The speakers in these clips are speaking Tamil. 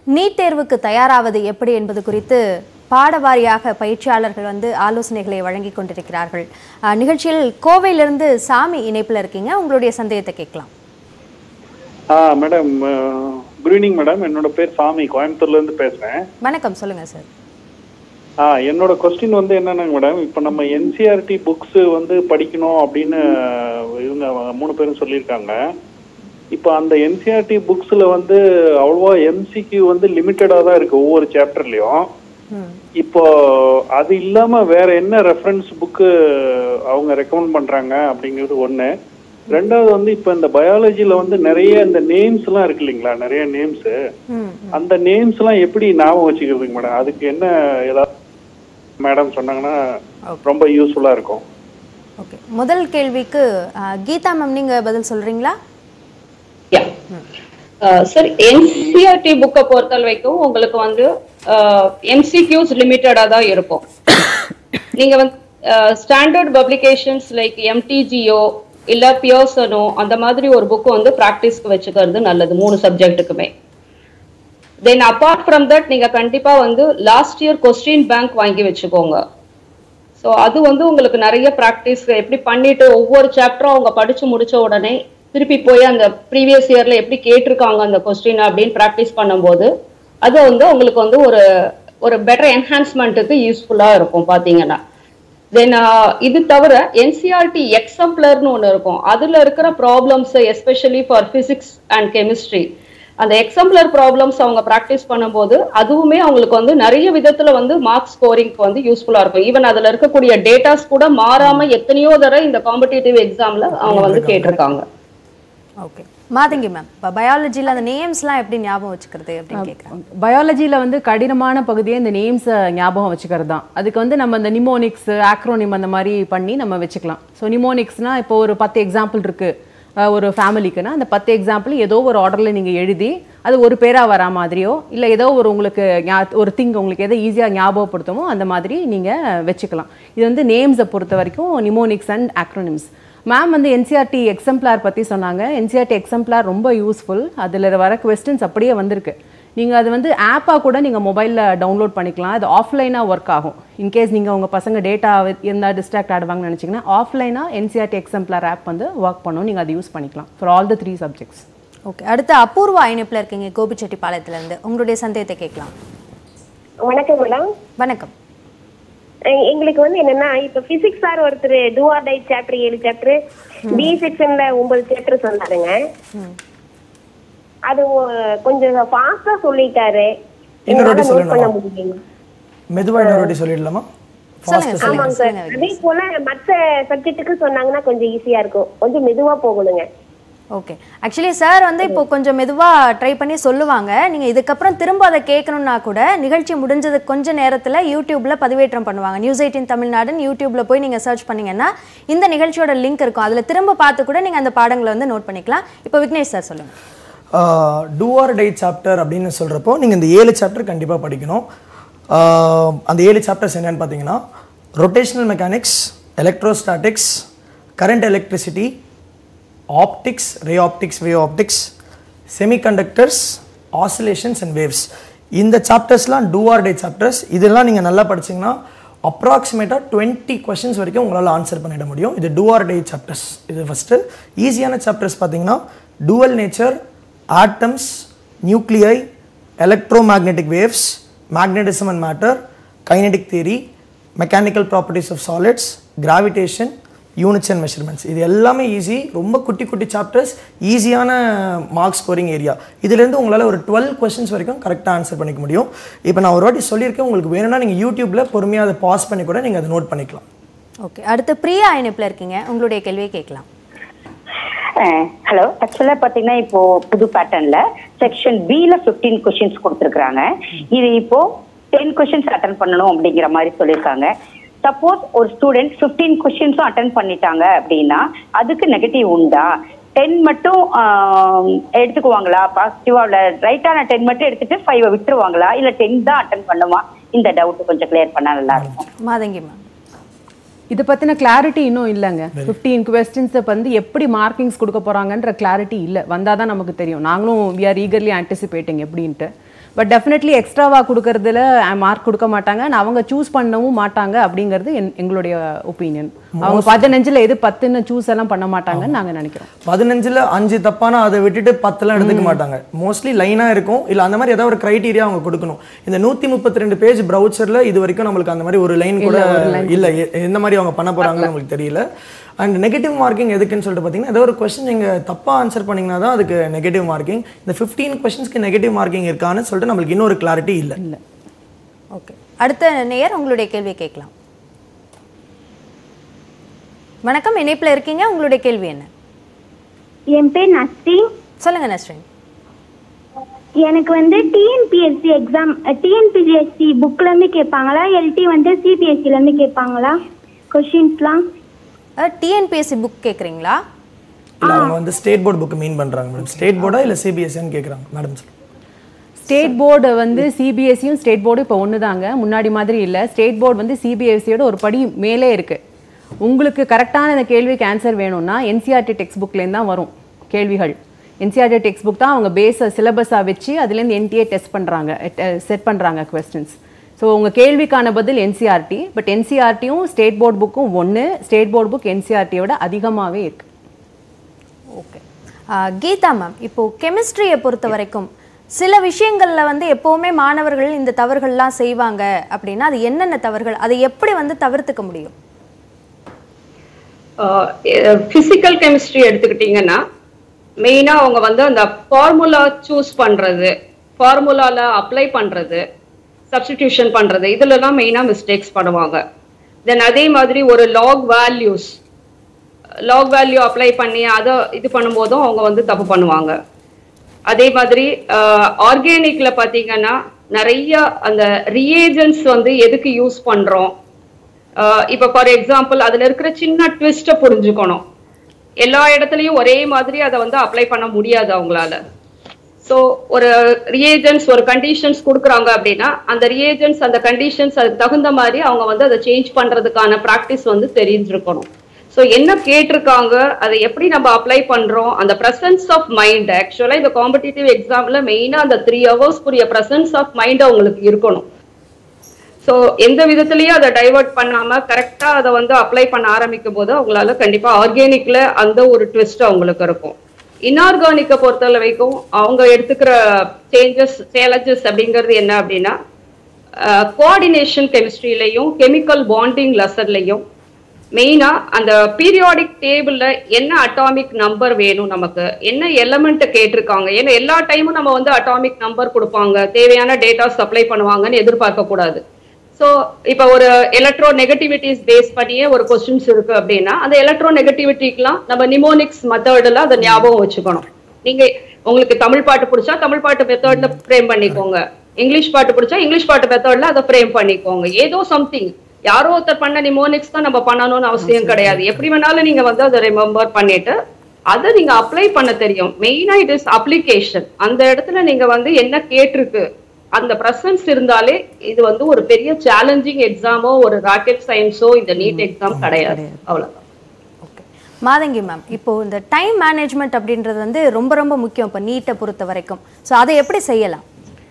நீட் தேர்வுக்கு தயாராவது எப்படி என்பது குறித்து பாடவாரியாக பயிற்சியாளர்கள் வந்து ஆலோசனைகளை வழங்கி கொண்டிருக்கிறார்கள் அஹ், நிகழ்ச்சியில் கோவையிலிருந்து சாமி இணைப்பில் இருக்கீங்க உங்களுடைய சந்தேகத்தை கேட்கலாம் ஆ மேடம் குட் ஈவினிங் மேடம் என்னோட பேர் சாமி கோயம்புத்தூர்ல இருந்து பேசுறேன் வணக்கம் சொல்லுங்க சார் ஆ என்னோட கொஸ்டின் வந்து என்னன்னாங்க மேடம் இப்போ நம்ம என்சிஆர்டி புக்ஸ் வந்து படிக்கணும் அப்படின்னு இவங்க மூணு பேரும் சொல்லியிருக்காங்க இப்போ அந்த என்சிஆர்டி புக்ஸ்ல வந்து அவ்வளோவா எம்சிக்யூ வந்து லிமிட்டடாக தான் இருக்கு ஒவ்வொரு சாப்டர்லயும் ம் இப்போ அது இல்லாம வேற என்ன ரெஃபரன்ஸ் புக்கு அவங்க ரெக்கமெண்ட் பண்றாங்க அப்படிங்கிறது ஒண்ணு ரெண்டாவது வந்து இப்போ இந்த பயாலஜில வந்து நிறைய இந்த நேம்ஸ் எல்லாம் இருக்கு இல்லைங்களா நிறைய நேம்ஸ் ம் அந்த நேம்ஸ் எல்லாம் எப்படி ஞாபகம் வச்சுக்கிறதுங்க மேடம் அதுக்கு என்ன ஏதாவது மேடம் சொன்னாங்கன்னா ரொம்ப யூஸ்ஃபுல்லா இருக்கும் ஓகே முதல் கேள்விக்கு அஹ், கீதா மேம் நீங்க பதில் சொல்றீங்களா சார் என்சிஆர்டி புக்கை பொறுத்த வரைக்கும் உங்களுக்கு வந்து எம்சிக்யூஸ் லிமிட்டடா தான் இருக்கும் நீங்க வந்து ஸ்டாண்டர்ட் பப்ளிகேஷன்ஸ் லைக் எம்டிஜிஓ இல்ல பியர்சனோ அந்த மாதிரி ஒரு புக் வந்து ப்ராக்டிஸ்க்கு வச்சுக்கிறது நல்லது மூணு சப்ஜெக்ட்டுக்குமே தென் அப்பார்ட் ஃப்ரம் தட் நீங்க கண்டிப்பா வந்து லாஸ்ட் இயர் கொஸ்டின் பேங்க் வாங்கி வச்சுக்கோங்க ஸோ அது வந்து உங்களுக்கு நிறைய ப்ராக்டிஸ் எப்படி பண்ணிட்டு ஒவ்வொரு சாப்டரும் அவங்க படிச்சு முடிச்ச உடனே திருப்பி போய் அந்த ப்ரீவியஸ் இயர்ல எப்படி கேட்டிருக்காங்க அந்த கொஸ்டின் அப்படின்னு ப்ராக்டிஸ் பண்ணும்போது அது வந்து உங்களுக்கு வந்து ஒரு ஒரு பெட்டர் என்ஹான்ஸ்மெண்ட்டுக்கு யூஸ்ஃபுல்லா இருக்கும் பாத்தீங்கன்னா தென் இது தவிர என்சிஆர்டி எக்ஸம்ப்ளர்னு ஒன்று இருக்கும் அதுல இருக்கிற problems especially for physics and chemistry அந்த எக்ஸம்ப்ளர் ப்ராப்ளம்ஸ் அவங்க ப்ராக்டிஸ் பண்ணும்போது அதுவுமே அவங்களுக்கு வந்து நிறைய விதத்துல வந்து மார்க் ஸ்கோரிங்க்கு வந்து யூஸ்ஃபுல்லா இருக்கும் ஈவன் அதுல இருக்கக்கூடிய டேட்டாஸ் கூட மாறாம எத்தனையோ தடவை இந்த காம்படிட்டிவ் எக்ஸாம்ல அவங்க வந்து கேட்டிருக்காங்க ஓகே மாதங்கி மேம் இப்போ பயாலஜியில் அந்த நேம்ஸ்லாம் எப்படி ஞாபகம் வச்சுக்கிறது அப்படின்னு கேட்குறேன் பயாலஜியில் வந்து கடினமான பகுதியே இந்த நேம்ஸை ஞாபகம் வச்சுக்கிறது தான் அதுக்கு வந்து நம்ம இந்த நிமோனிக்ஸ் ஆக்ரோனிம் அந்த மாதிரி பண்ணி நம்ம வச்சுக்கலாம் ஸோ நிமோனிக்ஸ்னால் இப்போ ஒரு பத்து எக்ஸாம்பிள் இருக்குது ஒரு ஃபேமிலிக்குன்னா அந்த பத்து எக்ஸாம்பிள் ஏதோ ஒரு ஆர்டரில் நீங்கள் எழுதி அது ஒரு பேராக வரா மாதிரியோ இல்லை ஏதோ ஒரு உங்களுக்கு ஞா- ஒரு திங் உங்களுக்கு எதை ஈஸியாக ஞாபகப்படுத்துமோ அந்த மாதிரி நீங்கள் வச்சுக்கலாம் இது வந்து நேம்ஸை பொறுத்த வரைக்கும் நிமோனிக்ஸ் அண்ட் ஆக்ரோனிம்ஸ் மேம் வந்து என்சிஆர்டி எக்ஸம்ப்ளார் பற்றி சொன்னாங்க என்சிஆர்டி எக்ஸம்ப்ளார் ரொம்ப யூஸ்ஃபுல் அதில் வர கொஸ்டின்ஸ் அப்படியே வந்திருக்கு நீங்கள் அது வந்து ஆப்பாக கூட நீங்கள் மொபைலில் டவுன்லோட் பண்ணிக்கலாம் அது ஆஃப்லைனாக ஒர்க் ஆகும் இன்கேஸ் நீங்கள் உங்கள் பசங்க டேட்டா இருந்தால் டிஸ்ட்ராக்ட் ஆடுவாங்கன்னு நினச்சிங்கன்னா ஆஃப்லைனாக என்சிஆர்டி எக்ஸம்ப்ளார் ஆப் வந்து ஒர்க் பண்ணும் நீங்கள் அதை யூஸ் பண்ணிக்கலாம் for all the three subjects okay அடுத்து அபூர்வா இணைப்பில் இருக்கீங்க கோபிச்செட்டிப்பாளையத்துலேருந்து உங்களுடைய சந்தேகத்தை கேட்கலாம் வணக்கம் மேடம் வணக்கம் எ- எங்களுக்கு வந்து என்னன்னா இப்ப பிசிக்ஸ் சார் ஒருத்தர் டூஆர் டை சாப்டர் ஏழு சாப்டர் பி செக்ஷன்ல ஒன்பது சாப்டர் சொன்னாருங்க அது ஒ- கொஞ்சம் ஃபாஸ்டா சொல்லிட்டாரு இன்னொரு என்னால வாட்டி note பண்ண சொல்லணுமா? முடியல மெதுவா இன்னொரு வாட்டி சொல்லிடலாமா சொல்லுங்க சொல்லுங்க ஆமாங்க சார் சொல்லுங்க அதே போல மத்த சப்ஜெக்ட்டுக்கு சொன்னாங்கன்னா கொஞ்சம் ஈஸியா இருக்கும் கொஞ்சம் மெதுவா போகணுங்க ஓகே ஆக்சுவலி சார் வந்து இப்போ கொஞ்சம் மெதுவாக ட்ரை பண்ணி சொல்லுவாங்க நீங்கள் இதுக்கப்புறம் திரும்ப அதை கேட்கணும்னா கூட நிகழ்ச்சி முடிஞ்சது கொஞ்ச நேரத்தில் யூடியூப்பில் பதிவேற்றம் பண்ணுவாங்க நியூஸ் எயிட்டின் தமிழ்நாடுன்னு யூடியூப்பில் போய் நீங்கள் சர்ச் பண்ணீங்கன்னா இந்த நிகழ்ச்சியோட லிங்க் இருக்கும் அதில் திரும்ப பார்த்து கூட நீங்கள் அந்த பாடங்களை வந்து நோட் பண்ணிக்கலாம் இப்போ விக்னேஷ் சார் சொல்லுங்கள் டூ ஆர் டை சாப்டர் அப்படின்னு சொல்கிறப்போ நீங்கள் இந்த ஏழு சாப்டர் கண்டிப்பாக படிக்கணும் ஆஹ் அந்த ஏழு சாப்டர்ஸ் என்னன்னு பார்த்தீங்கன்னா rotational mechanics electrostatics current electricity optics ray optics wave optics semiconductors oscillations and waves இந்த சாப்டர்ஸ்லாம் டூ ஆர் டே சாப்டர்ஸ் இதெல்லாம் நீங்கள் நல்லா படிச்சீங்கன்னா அப்ராக்சிமேட்டாக டுவெண்ட்டி கொஷின்ஸ் வரைக்கும் உங்களால் ஆன்சர் பண்ணிட முடியும் இது டூ ஆர் டே சாப்டர்ஸ் இது ஃபஸ்ட்டு ஈஸியான சாப்டர்ஸ் பார்த்தீங்கன்னா dual nature atoms nuclei electromagnetic waves magnetism and matter kinetic theory mechanical properties of solids gravitation units and measurements இது எல்லாமே ஈஸி ரொம்ப குட்டி குட்டி சாப்டர்ஸ் ஈஸியான மார்க் ஸ்கோரிங் ஏரியா இதுலேருந்து உங்களால் ஒரு டுவெல் கொஸ்டின்ஸ் வரைக்கும் கரெக்டாக ஆன்சர் பண்ணிக்க முடியும் இப்போ நான் ஒரு வாட்டி சொல்லியிருக்கேன் உங்களுக்கு வேணும்னா நீங்கள் யூடியூப்பில் பொறுமையாக அதை பாஸ் பண்ணி கூட நீங்கள் அதை நோட் பண்ணிக்கலாம் ஓகே அடுத்து பிரியா இணைப்பில் இருக்கீங்க உங்களுடைய கேள்வியை கேட்கலாம் ஹலோ ஆக்சுவலா பாத்தீங்கன்னா இப்போ புது பேட்டர்ன்ல செக்ஷன் பில 15 கொஸ்டின்ஸ் கொடுத்துருக்காங்க இது இப்போ டென் கொஸ்டின்ஸ் அட்டன் பண்ணணும் அப்படிங்கிற மாதிரி சொல்லியிருக்காங்க சப்போஸ் ஒரு ஸ்டூடெண்ட் 15 கொஸ்டின்ஸும் அட்டன் பண்ணிட்டாங்க அப்படின்னா அதுக்கு நெகட்டிவ் உண்டா டென் மட்டும் ஆஹ், எடுத்துக்குவாங்களா பாசிட்டிவா இல்ல ரைட்டான டென் மட்டும் எடுத்துட்டு ஃபைவ் விட்டுருவாங்களா இல்ல டென் தான் அட்டன் பண்ணுமா இந்த டவுட் கொஞ்சம் கிளியர் பண்ணா நல்லா இருக்கும் மாதங்கி மேம் இதை பற்றின கிளாரிட்டி இன்னும் இல்லைங்க ஃபிஃப்டீன் கொஸ்டின்ஸை வந்து எப்படி மார்க்கிங்ஸ் கொடுக்க போகிறாங்கன்ற கிளாரிட்டி இல்லை வந்தால் தான் நமக்கு தெரியும் நாங்களும் வி ஆர் ஈகர்லி ஆன்டிசிபேட்டிங் எப்படின்ட்டு பட் டெஃபினெட்லி எக்ஸ்ட்ராவா கொடுக்கறதுல மார்க் கொடுக்க மாட்டாங்க and அவங்க சூஸ் பண்ணவும் மாட்டாங்க அப்படிங்கிறது என்- எங்களுடைய ஒப்பீனியன் அவங்க பதினஞ்சுல எது பத்துன்னு சூஸ் எல்லாம் பண்ண மாட்டாங்கன்னு நாங்க நினைக்கிறோம் பதினஞ்சுல அஞ்சு தப்பானா அதை விட்டுட்டு பத்துலாம் எடுத்துக்க மாட்டாங்க மோஸ்ட்லி லைனா இருக்கும் இல்ல அந்த மாதிரி ஏதாவது ஒரு கிரைட்டீரியா அவங்க கொடுக்கணும் இந்த நூத்தி முப்பத்தி ரெண்டு பேஜ் ப்ரௌச்சர்ல இது வரைக்கும் நம்மளுக்கு அந்த மாதிரி ஒரு லைன் கூட இல்ல எ- எந்த மாதிரி அவங்க பண்ண போறாங்கன்னு நம்மளுக்கு தெரியல அண்ட் நெகட்டிவ் மார்க்கிங் எதுக்குன்னு சொல்லிட்டு பார்த்தீங்கன்னா ஏதோ ஒரு கொஸ்டின் நீங்க தப்பா ஆன்சர் பண்ணீங்கன்னா தான் அதுக்கு நெகட்டிவ் மார்க்கிங் இந்த ஃபிஃப்டீன் கொஸ்டின்ஸ்க்கு நெகட்டிவ் மார்க்கிங் இருக்கான்னு சொல்லிட்டு நம்மளுக்கு இன்னொரு கிளாரிட்டி இல்ல ஓகே அடுத்த நேயர் உங்களுடைய கேள்வியை கேட்கலாம் வணக்கம் இணைப்புல இருக்கீங்க உங்களுடைய கேள்வி என்ன என் பேர் நஸ்ரீன் சொல்லுங்க நஸ்ரின் எனக்கு வந்து டிஎன்பிஎஸ்சி எக்ஸாம் டிஎன்பிஎஸ்சி புக்ல இருந்து கேட்பாங்களா எல்டி வந்து சிபிஎஸ்சில இருந்து கேட்பாங்களா கொஷின்ஸ்லாம் டிஎன்பிஎஸ்சி புக் கேக்குறீங்களா இல்ல அவங்க வந்து ஸ்டேட் போர்டு புக் மீன் பண்றாங்க மேடம் ஸ்டேட் போர்டா இல்ல சிபிஎஸ்சின்னு கேக்குறாங்க மேடம் சொல்லுங்க ஸ்டேட் போர்டு வந்து சிபிஎஸ்சியும் ஸ்டேட் போர்டு இப்போ ஒன்று தாங்க முன்னாடி மாதிரி இல்லை ஸ்டேட் போர்டு வந்து சிபிஎஸ்சியோட ஒரு படி மேலே இருக்கு உங்களுக்கு கரெக்டான இந்த கேள்விக்கு ஆன்சர் வேணும்னா என்சிஆர்டி டெக்ஸ்ட் புக்லேருந்து தான் வரும் கேள்விகள் என்சிஆர்டி டெக்ஸ்ட் புக் தான் அவங்க பேஸை சிலபஸாக வச்சு அதுலேருந்து என்டிஏ டெஸ்ட் பண்ணுறாங்க செட் பண்ணுறாங்க கொஸ்டின்ஸ் ஸோ உங்கள் கேள்விக்கான பதில் என்சிஆர்டி பட் என்சிஆர்டியும் ஸ்டேட் போர்டு புக்கும் ஒன்று ஸ்டேட் போர்டு புக் என்சிஆர்டியோட அதிகமாகவே இருக்கு ஓகே கீதா மேம் இப்போ கெமிஸ்ட்ரியை பொறுத்த வரைக்கும் சில விஷயங்கள்ல வந்து எப்பவுமே மாணவர்கள் இந்த தவறுகள்லாம் செய்வாங்க அப்படின்னா அது என்னென்ன தவறுகள் அதை எப்படி வந்து தவிர்த்துக்க முடியும் பிசிக்கல் கெமிஸ்ட்ரி எடுத்துக்கிட்டீங்கன்னா மெயினா அவங்க வந்து அந்த ஃபார்முலா சூஸ் பண்றது ஃபார்முலால அப்ளை பண்றது சப்ஸ்டிடியூஷன் பண்றது இதுலலாம் மெயினா மிஸ்டேக்ஸ் பண்ணுவாங்க தென் அதே மாதிரி ஒரு log values log value apply பண்ணி அதை இது பண்ணும்போதும் அவங்க வந்து தப்பு பண்ணுவாங்க அதே மாதிரி ஆர்கானிக்ல பாத்தீங்கன்னா நிறைய அந்த ரியேஜன்ஸ் வந்து எதுக்கு யூஸ் பண்றோம் ஆஹ் இப்ப ஃபார் எக்ஸாம்பிள் அதுல இருக்கிற சின்ன ட்விஸ்ட்டை புரிஞ்சுக்கணும் எல்லா இடத்துலயும் ஒரே மாதிரி அதை வந்து அப்ளை பண்ண முடியாது அவங்களால ஸோ ஒரு ரியேஜன்ஸ் ஒரு கண்டிஷன்ஸ் கொடுக்குறாங்க அப்படின்னா அந்த ரியேஜன்ஸ் அந்த கண்டிஷன்ஸ் அதுக்கு தகுந்த மாதிரி அவங்க வந்து அதை சேஞ்ச் பண்றதுக்கான ப்ராக்டிஸ் வந்து தெரிஞ்சிருக்கணும் ஸோ என்ன கேட்டிருக்காங்க அதை எப்படி நம்ம அப்ளை பண்றோம் அந்த பிரசன்ஸ் ஆஃப் மைண்ட் ஆக்சுவலா இந்த காம்படிட்டிவ் எக்ஸாம்ல மெயினா அந்த த்ரீ ஹவர்ஸ்க்குரிய பிரசன்ஸ் ஆஃப் மைண்ட் அவங்களுக்கு இருக்கணும் ஸோ எந்த விதத்துலயும் அதை டைவர்ட் பண்ணாம கரெக்டா அதை வந்து அப்ளை பண்ண ஆரம்பிக்கும் போது அவங்களால கண்டிப்பா ஆர்கானிக்ல அந்த ஒரு ட்விஸ்ட் அவங்களுக்கு இருக்கும் இன்ஆர்கானிக்கை பொறுத்த வரைக்கும் அவங்க எடுத்துக்கிற சேஞ்சஸ் சேலஞ்சஸ் அப்படிங்கிறது என்ன அப்படின்னா கோஆர்டினேஷன் கெமிஸ்ட்ரியிலையும் கெமிக்கல் பாண்டிங் லெசன்லையும் மெயினா அந்த பீரியாடிக் டேபிள்ல என்ன அட்டாமிக் நம்பர் வேணும் நமக்கு என்ன எலமெண்ட் கேட்டிருக்காங்க ஏன்னா எல்லா டைமும் நம்ம வந்து அட்டாமிக் நம்பர் கொடுப்பாங்க தேவையான டேட்டா சப்ளை பண்ணுவாங்கன்னு எதிர்பார்க்க கூடாது ஸோ இப்போ ஒரு எலக்ட்ரோ நெகட்டிவிட்டிஸ் பேஸ் பண்ணியே ஒரு கொஸ்டின்ஸ் இருக்கு அப்படின்னா அந்த எலக்ட்ரோ நெகட்டிவிட்டிக்கெலாம் நம்ம நிமோனிக்ஸ் மெத்தடில் அதை ஞாபகம் வச்சுக்கணும் நீங்க உங்களுக்கு தமிழ் பாட்டு பிடிச்சா தமிழ் பாட்டு மெத்தட்ல ஃப்ரேம் பண்ணிக்கோங்க இங்கிலீஷ் பாட்டு பிடிச்சா இங்கிலீஷ் பாட்டு மெத்தட்ல அதை ஃப்ரேம் பண்ணிக்கோங்க ஏதோ சம்திங் யாரோ ஒருத்தர் பண்ண நிமோனிக்ஸ் தான் நம்ம பண்ணணும்னு அவசியம் கிடையாது எப்படி வேணாலும் நீங்க வந்து அதை ரிமெம்பர் பண்ணிட்டு அதை நீங்க அப்ளை பண்ண தெரியும் மெயினா இட் இஸ் அப்ளிகேஷன் அந்த இடத்துல நீங்க வந்து என்ன கேட்டிருக்கு அந்த பிரசன்ஸ் இருந்தாலே இது வந்து ஒரு பெரிய சேலஞ்சிங் எக்ஸாமோ ஒரு ராக்கெட் சயின்ஸோ இந்த நீட் எக்ஸாம் கிடையாது அவ்வளவுதான் ஓகே மாதங்கி மேம் இப்போ இந்த டைம் மேனேஜ்மெண்ட் அப்படின்றது வந்து ரொம்ப ரொம்ப முக்கியம் இப்போ நீட்டை பொறுத்த வரைக்கும் ஸோ அதை எப்படி செய்யலாம்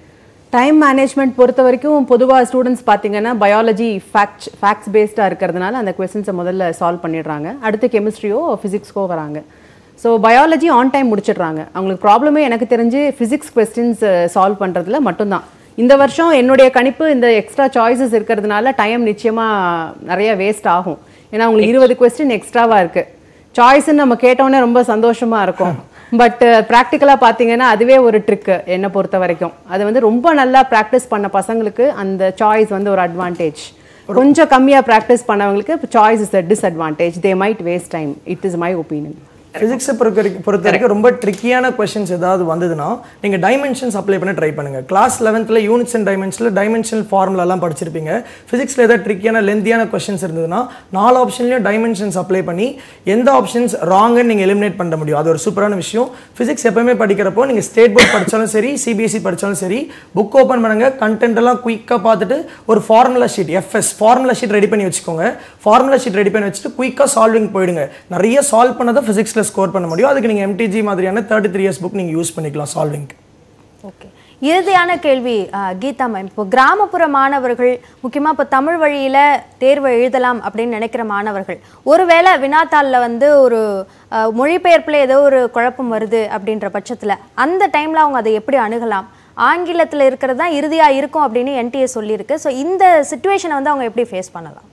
டைம் மேனேஜ்மெண்ட் பொறுத்த வரைக்கும் பொதுவாக ஸ்டூடெண்ட்ஸ் பார்த்தீங்கன்னா பயாலஜி ஃபேக்ட் ஃபேக்ட்ஸ் பேஸ்டாக இருக்கிறதுனால அந்த கொஸ்டின்ஸை முதல்ல சால்வ் பண்ணிடுறாங்க அடுத்து கெமிஸ்ட்ரியோ ஃபிசிக்ஸ்க்கோ வராங்க ஸோ பயாலஜி ஆன் டைம் முடிச்சிடுறாங்க அவங்களுக்கு ப்ராப்ளமே எனக்கு தெரிஞ்சு ஃபிசிக்ஸ் கொஸ்டின்ஸ் சால்வ் பண்ணுறதுல மட்டும்தான் இந்த வருஷம் என்னுடைய கணிப்பு இந்த எக்ஸ்ட்ரா சாய்ஸஸ் இருக்கிறதுனால டைம் நிச்சயமாக நிறைய வேஸ்ட் ஆகும் ஏன்னா உங்களுக்கு இருபது கொஸ்டின் எக்ஸ்ட்ராவாக இருக்குது சாய்ஸ்ன்னு நம்ம கேட்டோன்னே ரொம்ப சந்தோஷமா இருக்கும் பட் ப்ராக்டிக்கலாக பார்த்தீங்கன்னா அதுவே ஒரு ட்ரிக்கு என்னை பொறுத்த வரைக்கும் அது வந்து ரொம்ப நல்லா ப்ராக்டிஸ் பண்ண பசங்களுக்கு அந்த சாய்ஸ் வந்து ஒரு அட்வான்டேஜ் கொஞ்சம் கம்மியாக ப்ராக்டிஸ் பண்ணவங்களுக்கு choice is a disadvantage they might waste time it is my opinion ஃபிசிக்ஸை பொறுத்த வரைக்கும் பொறுத்த வரைக்கும் ரொம்ப ட்ரிக்கியான கொஷின்ஸ் ஏதாவது வந்ததுன்னா நீங்கள் டைமென்ஷன்ஸ் அப்ளை பண்ண ட்ரை பண்ணுங்க கிளாஸ் லெவன்த்தில் யூனிட்ஸ் அண்ட் டைமென்ஷனில் டைமென்ஷனல் ஃபார்முலாலாம் படிச்சிருப்பீங்க ஃபிசிக்ஸில் ஏதாவது ட்ரிக்கியான லென்த்தியான கொஷின்ஸ் இருந்ததுன்னா நாலு ஆப்ஷன்லையும் டைமென்ஷன்ஸ் அப்ளை பண்ணி எந்த ஆப்ஷன்ஸ் ராங்குன்னு நீங்கள் எலிமினேட் பண்ண முடியும் அது ஒரு சூப்பரான விஷயம் ஃபிசிக்ஸ் எப்பவுமே படிக்கிறப்போ நீங்கள் ஸ்டேட் போர்ட் படித்தாலும் சரி சிபிஎஸ்சி படித்தாலும் சரி புக் ஓப்பன் பண்ணுங்க கண்டென்ட் எல்லாம் குயிக்காக பார்த்துட்டு ஒரு formula sheet FS formula sheet ready பண்ணி வச்சுக்கோங்க ஃபார்முலா ஷீட் ரெடி பண்ணி வச்சுட்டு குயிக்காக சால்விங் போயிடுங்க நிறைய சால்வ் பண்ணதை ஃபிசிக்ஸில் ஸ்கோர் பண்ண முடியும் அதுக்கு நீங்கள் எம்டிஜி மாதிரியான தேர்ட்டி த்ரீ இயர்ஸ் புக் நீங்கள் யூஸ் பண்ணிக்கலாம் சால்விங் ஓகே இறுதியான கேள்வி அஹ், கீதா மேம் இப்போ கிராமப்புற மாணவர்கள் முக்கியமாக இப்போ தமிழ் வழியில் தேர்வு எழுதலாம் அப்படின்னு நினைக்கிற மாணவர்கள் ஒருவேளை வினாத்தாளில் வந்து ஒரு அஹ், மொழிபெயர்ப்பில் ஏதோ ஒரு குழப்பம் வருது அப்படின்ற பட்சத்தில் அந்த டைமில் அவங்க அதை எப்படி அணுகலாம் ஆங்கிலத்தில் இருக்கிறது தான் இறுதியாக இருக்கும் அப்படின்னு என்டிஏ சொல்லியிருக்கு ஸோ இந்த சுச்சுவேஷனை வந்து அவங்க எப்படி ஃபேஸ் பண்ணலாம்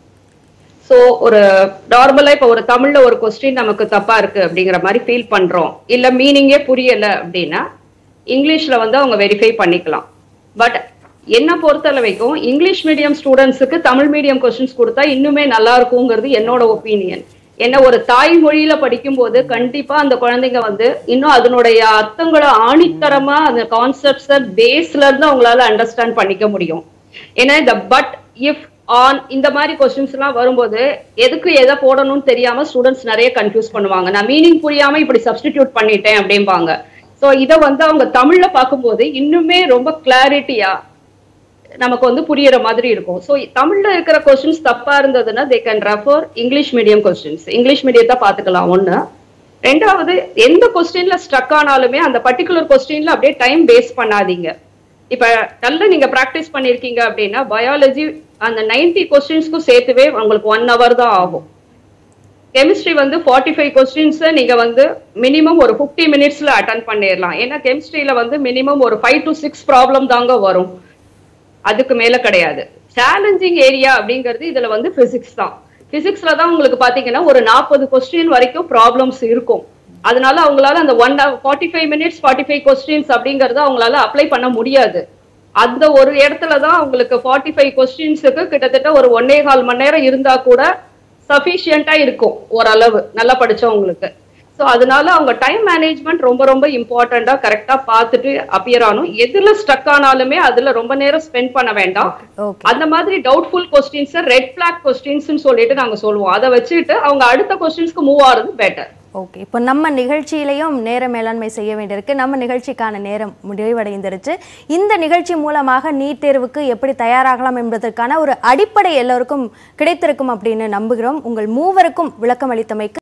சோ ஒரு நார்மலா இப்ப ஒரு தமிழ்ல ஒரு கொஸ்டின் நமக்கு தப்பா இருக்கு அப்படிங்கிற மாதிரி ஃபீல் பண்றோம் இல்ல மீனிங்கே புரியல அப்படின்னா இங்கிலீஷ்ல வந்து அவங்க வெரிஃபை பண்ணிக்கலாம் பட் என்ன பொறுத்தளவு வரைக்கும் இங்கிலீஷ் மீடியம் ஸ்டூடெண்ட்ஸுக்கு தமிழ் மீடியம் கொஸ்டின்ஸ் கொடுத்தா இன்னுமே நல்லா இருக்குங்கிறது என்னோட ஒப்பீனியன் என்ன ஒரு தாய்மொழியில படிக்கும்போது கண்டிப்பா அந்த குழந்தைங்க வந்து இன்னும் அதனுடைய அர்த்தங்களை ஆணித்தரமா அந்த கான்செப்ட்ஸ பேஸ்ல இருந்து அவங்களால அண்டர்ஸ்டாண்ட் பண்ணிக்க முடியும் ஏன்னா இந்த பட் இஃப் ஆன் இந்த மாதிரி கொஸ்டின்ஸ் எல்லாம் வரும்போது எதுக்கு எதை போடணும்னு தெரியாம ஸ்டூடெண்ட்ஸ் நிறைய கன்ஃபியூஸ் பண்ணுவாங்க நான் மீனிங் புரியாம இப்படி சப்ஸ்டிடியூட் பண்ணிட்டேன் அப்படிம்பாங்க சோ இத வந்து அவங்க தமிழ்ல பார்க்கும்போது இன்னுமே ரொம்ப கிளாரிட்டியா நமக்கு வந்து புரியுற மாதிரி இருக்கும் ஸோ தமிழ்ல இருக்கிற கொஸ்டின்ஸ் தப்பா இருந்ததுன்னா they can refer English medium questions English மீடியத்தை பார்த்துக்கலாம் ஒண்ணு ரெண்டாவது எந்த கொஸ்டின்ல ஸ்ட்ரக் ஆனாலுமே அந்த பர்டிகுலர் கொஸ்டின்ல அப்படியே டைம் வேஸ்ட் பண்ணாதீங்க இப்ப நல்லா நீங்க பிராக்டிஸ் பண்ணிருக்கீங்க அப்படின்னா பயாலஜி அந்த 90 கொஸ்டின்ஸ்க்கும் சேர்த்துவே உங்களுக்கு ஒன் ஹவர் தான் ஆகும் கெமிஸ்ட்ரி வந்து ஃபார்ட்டி ஃபைவ் கொஸ்டின்ஸ் நீங்க வந்து மினிமம் ஒரு ஃபிஃப்டி மினிட்ஸ்ல அட்டன் பண்ணிடலாம் ஏன்னா கெமிஸ்ட்ரியில வந்து மினிமம் ஒரு ஃபைவ் டு சிக்ஸ் ப்ராப்ளம் தாங்க வரும் அதுக்கு மேல கிடையாது சேலஞ்சிங் ஏரியா அப்படிங்கிறது இதுல வந்து பிசிக்ஸ் தான் பிசிக்ஸ்ல தான் உங்களுக்கு பாத்தீங்கன்னா ஒரு நாற்பது கொஸ்டின் வரைக்கும் ப்ராப்ளம்ஸ் இருக்கும் அதனால அவங்களால அந்த one forty five minutes forty five questions அப்படிங்கறத அவங்களால அப்ளை பண்ண முடியாது அந்த ஒரு இடத்துல தான் உங்களுக்கு ஃபார்ட்டி ஃபைவ் கொஸ்டின்ஸுக்கு கிட்டத்தட்ட ஒரு ஒன்னே கால் மணி நேரம் இருந்தா கூட சஃபிஷியண்டா இருக்கும் ஓரளவு நல்லா படிச்சவங்களுக்கு ஸோ அதனால அவங்க டைம் மேனேஜ்மெண்ட் ரொம்ப ரொம்ப இம்பார்ட்டண்டா கரெக்டா பார்த்துட்டு அப்பியர் ஆகணும் எதுல ஸ்டக் ஆனாலுமே அதுல ரொம்ப நேரம் ஸ்பெண்ட் பண்ண வேண்டாம் ஓகே அந்த மாதிரி doubtful questions red black questions சொல்லிட்டு நாங்க சொல்லுவோம் அதை வச்சுட்டு அவங்க அடுத்த கொஸ்டின்ஸ்க்கு மூவ் ஆறது பெட்டர் ஓகே இப்போ நம்ம நிகழ்ச்சியிலையும் நேர மேலாண்மை செய்ய வேண்டியிருக்கு நம்ம நிகழ்ச்சிக்கான நேரம் முடிவடைந்துருச்சு இந்த நிகழ்ச்சி மூலமாக நீட் தேர்வுக்கு எப்படி தயாராகலாம் என்பதற்கான ஒரு அடிப்படை எல்லோருக்கும் கிடைத்திருக்கும் அப்படின்னு நம்புகிறோம் உங்கள் மூவருக்கும் விளக்கம் அளித்தமைக்கு